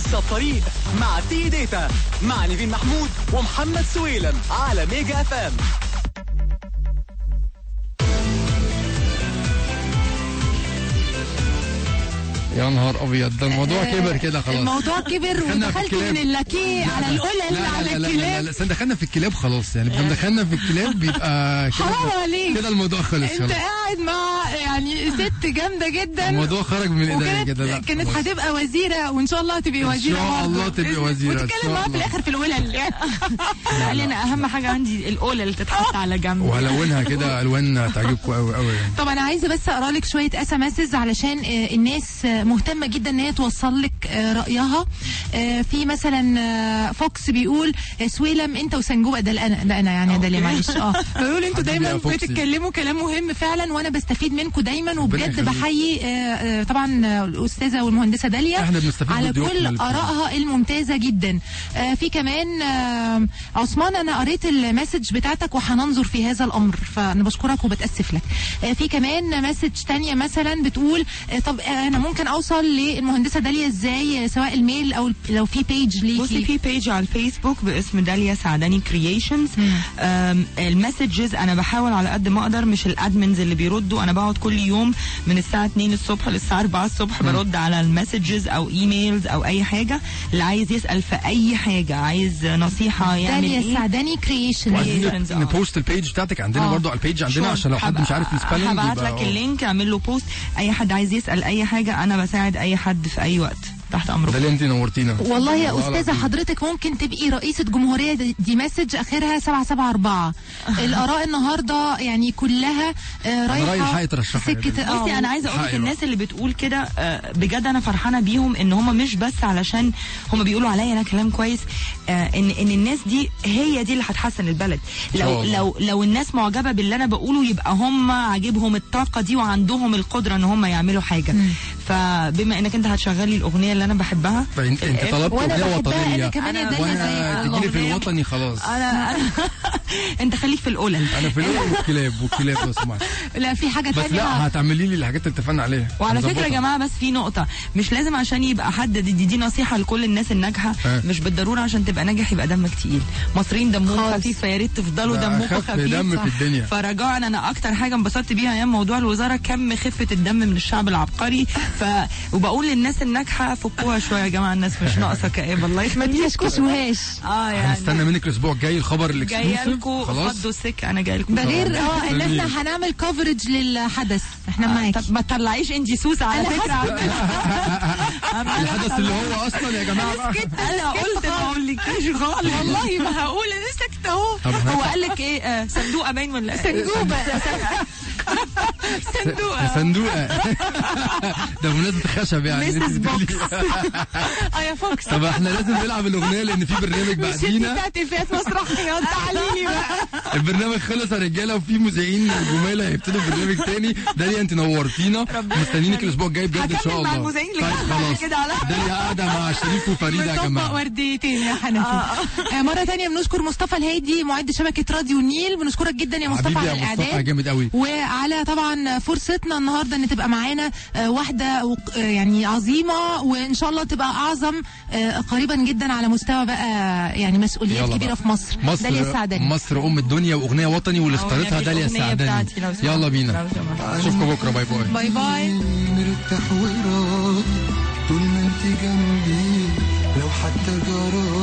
انسى الطريق مع تي داتا مع نيفين محمود ومحمد سويلم على ميجا اف ام يا نهار ابيض ده الموضوع كبر كده خلاص الموضوع كبر دخلنا في ودخلت الكلاب. من اللاكيه على لا القلل لا على لا لا لا الكلاب لا استنى دخلنا في الكلاب خلاص يعني بدنا دخلنا في الكلاب بيبقى كده حرام عليك. كده الموضوع خلص انت خلاص قاعد مع يعني ست جامده جدا الموضوع خرج من ايديا وكانت كده لا كانت خلاص. هتبقى وزيره وان شاء الله تبقي إن وزيره شاء برضه. الله تبقي وزيرة، إن وتتكلم شاء معاها في الله. الاخر في الولل يعني قال لنا اهم حاجه عندي الاولى اللي تتحط على جنب وهلونها كده الوان تعجبكم قوي قوي يعني طب انا عايزه بس اقرا لك شويه اس ام علشان آه، الناس آه، مهتمه جدا ان هي توصل لك آه، رايها آه، في مثلا آه، فوكس بيقول آه، سويلم انت وسنجوبه ده انا ده انا يعني ده اللي معلش اه بيقول انتوا حبيبي دايما يا فوكسي. بتتكلموا كلام مهم فعلا وانا بستفيد منكم دايما وبجد يخليك. بحيي آه، آه، طبعا آه، الاستاذه والمهندسه داليا احنا بنستفيد على من ضيوفنا كل اللي بتيجي. ارائها الممتازه جدا آه، في كمان آه، عثمان انا قريت المسج بتاعتك وهننظر في هذا الامر فانا بشكرك وبتاسف لك آه، في كمان مسج تانية مثلا بتقول آه، طب آه، انا ممكن اوصل للمهندسه داليا ازاي آه، سواء الميل او لو في بيج بصي ليكي في بيج على الفيسبوك باسم داليا سعداني كرييشنز المسجز انا بحاول على قد ما اقدر مش الادمنز اللي بيردوا انا بقعد كل يوم من الساعه 2 الصبح للساعه 4 الصبح برد على المسجز او ايميلز او اي حاجه اللي عايز يسال في اي حاجه عايز نصيحه يعمل داليا ايه سعداني كرييشن وعايزين Creations، آه. نبوست البيج بتاعتك عندنا آه. برضو على البيج عندنا شور. عشان لو حد هبقى- مش عارف السبيلنج هبعت يبقى- لك اللينك اعمل له بوست اي حد عايز يسال اي حاجه انا بساعد اي حد في اي وقت تحت امركم ده اللي انت نورتينا والله يا والله استاذه العظيم. حضرتك ممكن تبقي رئيسه جمهوريه دي, دي مسج اخرها 774 الاراء النهارده يعني كلها آه، رأيي رايحه الحقيقة ترشحها يا سكه بنتي. آه، بصي انا عايزه اقول لك حقيقي الناس اللي بتقول كده آه، بجد انا فرحانه بيهم ان هم مش بس علشان هم بيقولوا عليا انا كلام كويس آه، ان ان الناس دي هي دي اللي هتحسن البلد شاء لو الله. لو لو الناس معجبه باللي انا بقوله يبقى هم عاجبهم الطاقه دي وعندهم القدره ان هم يعملوا حاجه فبما انك انت هتشغلي الاغنيه اللي انا بحبها فانت انت طلبت وانا اغنيه بحبها انا وطنيه كمان يا أنا- داليا وانا زيك تجيلي في الأغنية- الوطني خلاص انا أنا انت خليك في الاولى انا في الاول والكلاب والكلاب لو سمحت لا في حاجه بس ثانيه لا هتعملي لي الحاجات اللي اتفقنا عليها وعلى فكره هنظبطها. يا جماعه بس في نقطه مش لازم عشان يبقى حد دي, دي, دي نصيحه لكل الناس الناجحه ها. مش بالضروره عشان تبقى ناجح يبقى دمك تقيل مصريين دمهم خالص. خفيف فيا ريت تفضلوا ده دمكم أخف خفيف دم في صح. الدنيا. فرجاء انا اكتر حاجه انبسطت بيها ايام موضوع الوزاره كم خفه الدم من الشعب العبقري ف وبقول للناس الناجحه فكوها شويه يا جماعه الناس مش ناقصه كئيبه الله ما يخليكم تكشكشوهاش اه يعني هنستنى منك الاسبوع الجاي الخبر جايه الاكسكلوسيف لكم خلاص فضوا السكه انا جايه لكم ده غير اه ان جميل. احنا هنعمل كفرج للحدث احنا معاكي طب ما تطلعيش انت سوسه على أنا فكره الحدث اللي هو اصلا يا جماعه بقى انا قلت ما اقولكيش خالص والله ما هقول انا ساكته اهو طب هو قال لك ايه آه صندوقه باين ولا إيه؟ سنجوبه صندوقه صندوقه ده بمناسبه خشب يعني Mrs. انت بتقولي. اه يا فوكس طب احنا لازم نلعب الاغنيه لان في برنامج مش انت بعدينا بتاعت افيات مسرحيات تعالي لي بقى البرنامج خلص يا رجاله وفي مذيعين جمال هيبتدوا برنامج تاني داليا انت نورتينا مستنيينك الاسبوع الجاي بجد ان شاء هكمل الله مع المذيعين اللي طيب كانوا خلاص كده على- داليا قاعده مع شريف وفريده يا بنطبق جماعه ورديتين يا حنفي آه مرة تانية بنشكر مصطفى الهادي معد شبكة راديو النيل بنشكرك جدا يا مصطفى حبيبي على يا مصطفى الإعداد جامد قوي وعلى طبعا فرصتنا النهارده ان تبقى معانا آه، واحده وق- آه، يعني عظيمه وان شاء الله تبقى اعظم آه، قريبا جدا على مستوى بقى يعني مسؤوليات يلا كبيره بقى. في مصر داليا مصر السعداني مصر ام الدنيا واغنيه وطني واللي اختارتها داليا السعداني يلا بينا اشوفكم بكره باي باي باي باي مرتاح وراضي طول ما انت جنبي لو حتى جرالي